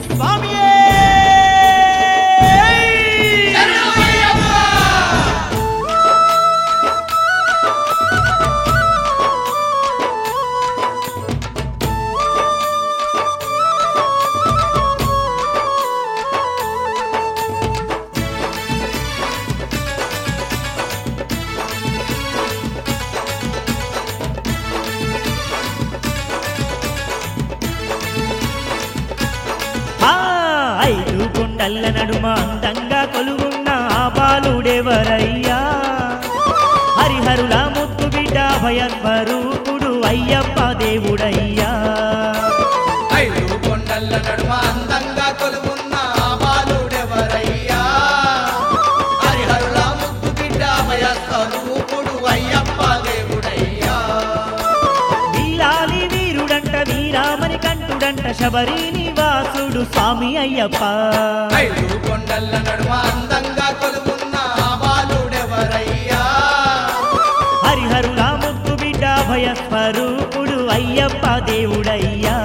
స్వామియే ఆ ఐదు కొండల్ల నడుమ అందంగా కొలువున్న ఆ బాలుడెవరయ్యా హరిహరుల ముద్దు బిడ్డ భయస్వరూపుడు అయ్యప్ప దేవుడయ్యా ఐదు కొండల నడుమ అందంగా కొలువున్న ఆ బాలుడెవరయ్యా హరిహరుల ముద్దు బిడ్డ భయ స్వరూపుడు అయ్యప్ప దేవుడయ్యా వీరాలి వీరుడంట వీరామని కంటుడంట శబరి నివాసుడు స్వామి అయ్యప్ప ఐదు కొండల నడుమ అందంగా కొలువున్న ఆ బాలుడెవరయ్యా హరిహరుల ముద్దు బిడ్డ భయస్వరూపుడు అయ్యప్ప దేవుడయ్యా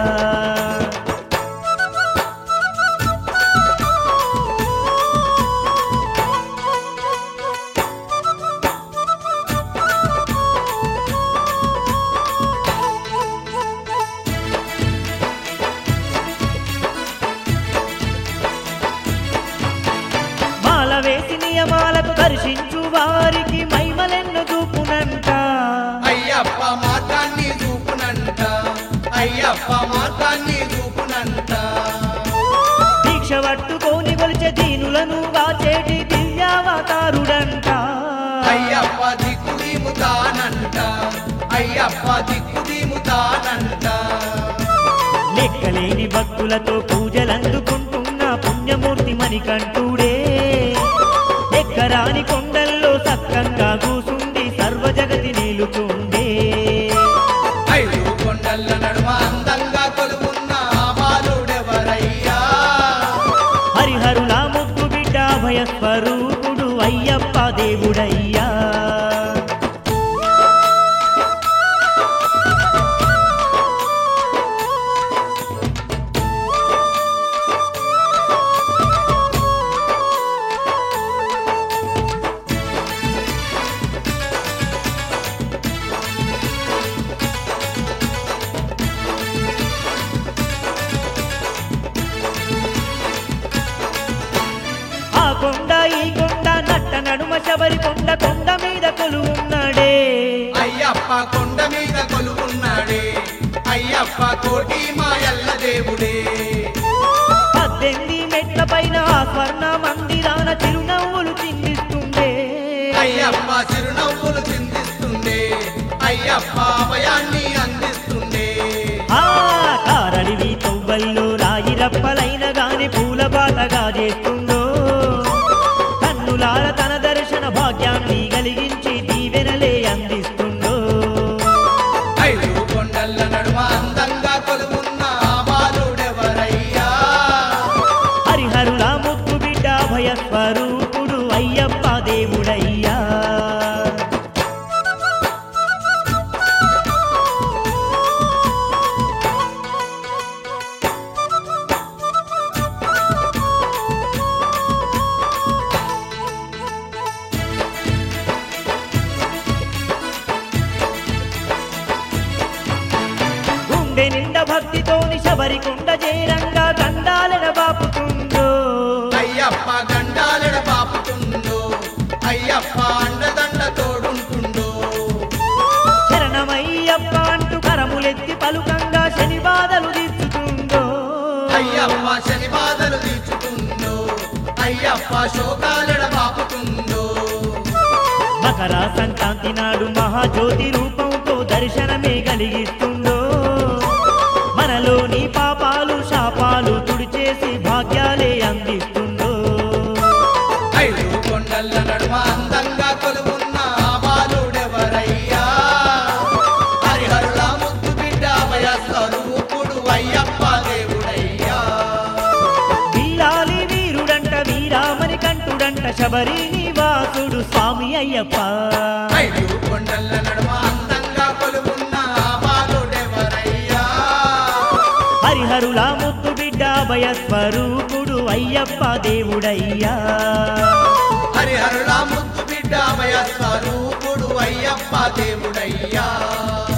మాల వేసి నియమాలకు దర్శించు వారికి మైమలెన్ను చూపునంట అయ్యప్ప మార్గాన్ని చూపునంట అయ్యప్ప మార్గాన్ని చూపునంట దీక్ష పట్టుకోని కొలిచే దీనులను వాచేటి దివ్యావతారుడంట అయ్యప్ప దిక్కు దీముతానంట అయ్యప్ప దిక్కు దీముతానంట లెక్కలేని భక్తులతో పూజలందుకుంటున్న పుణ్యమూర్తి మణికంఠుడే ఎక్కరాని కొండల్లో సక్కంగా కూసుండి సర్వజగతి నిలుచుండే ఐదు కొండల నడుమ అందంగా కొలువున్న ఆ బాలుడెవరయ్యా హరిహరుల ముద్దు బిడ్డ భయస్వరూపుడు అయ్యప్ప దేవుడయ్యా ఆ కొండ ఈ కొండ నట్ట నడుమ శబరి కొండ కొండ మీద కొలువున్నాడే అయ్యప్ప కొండ మీద కొలువున్నాడే అయ్యప్ప కోటి మాయల్ల దేవుడే పద్దెనిమిది మెట్ల పైన ఆ స్వర్ణ మందిరాన చిరునవ్వులు చిందిస్తుండే అయ్యప్ప చిరునవ్వులు చిందిస్తుండే అయ్యప్ప అభయాన్ని అందిస్తుండే ఆ కారడివి తొవ్వల్లో రాయి రప్పలైన గాని పూల బాటగా చేస్తుందో కన్నులార తన దర్శన భాగ్యాన్ని కలిగించి దీవెనలే అందిస్తుందో ఐదు కొండల నడుమ అందంగా కొలువున్న ఆ బాలుడెవరయ్యా హరిహరుల ముద్దు బిడ్డ భయస్వరూపుడు అయ్యప్ప దేవుడయ్యా గుండె నిండా భక్తితోని శబరి కుండ చేరంగా గండాలెన బాపుతుందో అయ్యప్ప గండాలెడ పాపుతుందో అయ్యప్ప అండదండ తోడుంటుందో శరణమయ్యప్ప అంటూ కరములెత్తి పలుకంగా శని బాధలు తీర్చుతుందో అయ్యప్ప శని బాధలు తీర్చుతుందో అయ్యప్ప శోకాలెడ పాపుతుందో మకర సంక్రాంతి నాడు మహాజ్యోతి రూపంతో దర్శనమే కలిగిస్తుందో మనలోని పాపాలు శాపాలు తుడిచేసి భాగ్యాలే అందిస్తుందో ఐదు కొండల నడుమ అందంగా కొలువున్న ఆ బాలుడెవరయ్యా హరిహరుల ముద్దు బిడ్డ భయ స్వరూపుడు అయ్యప్ప దేవుడయ్యా వీరాలి వీరుడంట వీరామని కంటుడంట శబరి నివాసుడు స్వామి అయ్యప్ప ఐదు కొండల నడుమ అందంగా కొలువున్న ఆ బాలుడెవరయ్యా హరిహరుల ముద్దు బిడ్డ అభయ స్వరూపుడు అయ్యప్ప దేవుడయ్యా హరిహరుల ముద్దు బిడ్డ అభయ స్వరూపుడు అయ్యప్ప దేవుడయ్యా